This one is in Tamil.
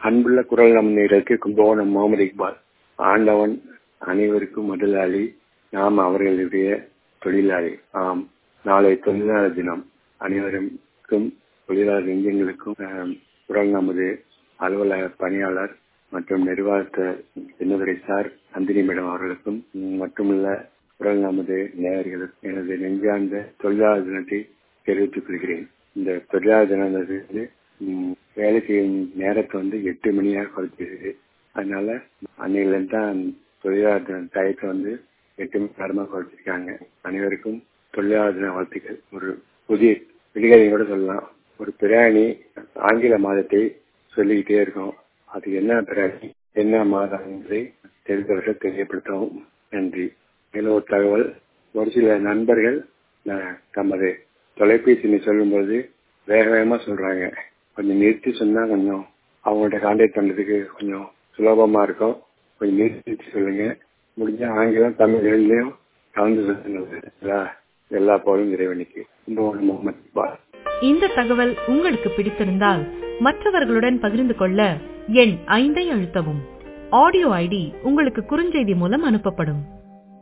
அன்புள்ள குரல் நம் நேருக்கு கும்பகோணம் முகமது இக்பால் ஆண்டவன் அனைவருக்கும் முதலாளி நாம் அவர்களுடைய தொழிலாளி ஆம் நாளை தொழிலாளர் தினம் அனைவருக்கும் தொழிலாளர் நெஞ்சங்களுக்கும் ஆம், குரல் நமது அலுவலக பணியாளர் மற்றும் நிர்வாகத்த சின்னதுரை சார் நந்தினி மேடம் அவர்களுக்கும் ம், மட்டுமல்ல குரல் நமது நேயர்களுக்கும் எனது நெஞ்சார்ந்த தொழிலாளர் தினத்தை தெரிவித்துக் கொள்கிறேன் இந்த தொழிலாளர் தினத்திலிருந்து ம், வேலை செய்யும் நேரத்தை வந்து எட்டு மணியாக குறைச்சிருக்கு அதனால அன்னையிலிருந்து தான் தொழிலாளர் தின டயத்தை வந்து எட்டு மணி நேரமாக குறைச்சிருக்காங்க அனைவருக்கும் தொழிலாளர் தின வாழ்த்துக்கள் ஒரு புதிய விடுகதையும் கூட சொல்லலாம் ஒரு பிராணி ஆங்கில மாதத்தை சொல்லிக்கிட்டே இருக்கும் அது என்ன பிராணி என்ன மாதம் என்பதை தெரிந்தவர்கள் தெரியப்படுத்தவும் நன்றி மேலும் ஒரு தகவல் ஒரு சில நண்பர்கள் ந- தமது தொலைபேசியை சொல்லும்போது வேக வேகமா சொல்றாங்க கொஞ்சம் நிறுத்தி சொன்னா கொஞ்சம் அவங்கள்ட்ட கான்டாக்ட் பண்றதுக்கு கொஞ்சம் சுலபமா இருக்கும் கொஞ்சம் நிறுத்தி சொல்லுங்க முடிஞ்ச ஆங்கிலம் தமிழ் ரெண்டுலயும் கலந்து சொல்லுங்க எல்லா- எல்லா போலும் இறைவனுக்கு கும்பகோணம் முகமது இக்பால். இந்த தகவல் உங்களுக்கு பிடித்திருந்தால் மற்றவர்களுடன் பகிர்ந்து கொள்ள எண் ஐந்தை அழுத்தவும் ஆடியோ ஐடி உங்களுக்கு குறுஞ்செய்தி மூலம் அனுப்பப்படும்